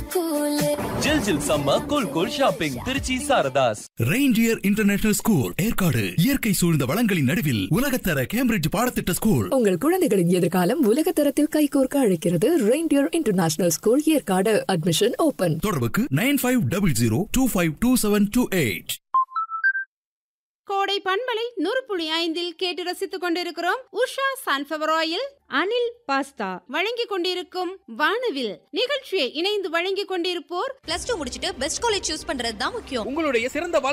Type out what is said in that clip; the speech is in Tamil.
கூலு ஜில் ஜில் சம்ம cool cool shopping Tiruchi Saradhas reindeer international school Yercaud இயற்கை சூழ்ந்த வளங்களின் நடுவில் உலகத்தர கேம்பிரிட்ஜ் பாடத்திட்ட ஸ்கூல் உங்கள் குழந்தைகளின் எதிர்காலம் உலக தரத்தில் கைகோர்க்க அழைக்கிறது reindeer international school Yercaud admission open தொடர்புக்கு nine five double zero two five two seven two eight கோடை பண்பலை நூறு புள்ளி ஐந்தில் கேட்டு ரசித்துக் கொண்டிருக்கிறோம் Usha sunflower oil Anil pasta வழங்கிக் கொண்டிருக்கும் வானவில் நிகழ்ச்சியை இணைந்து வழங்கிக் கொண்டிருப்போர் பிளஸ் டூ முடிச்சிட்டு பெஸ்ட் காலேஜ் சூஸ் பண்றது தான் முக்கியம் உங்களுடைய சிறந்த வாழ்க்கை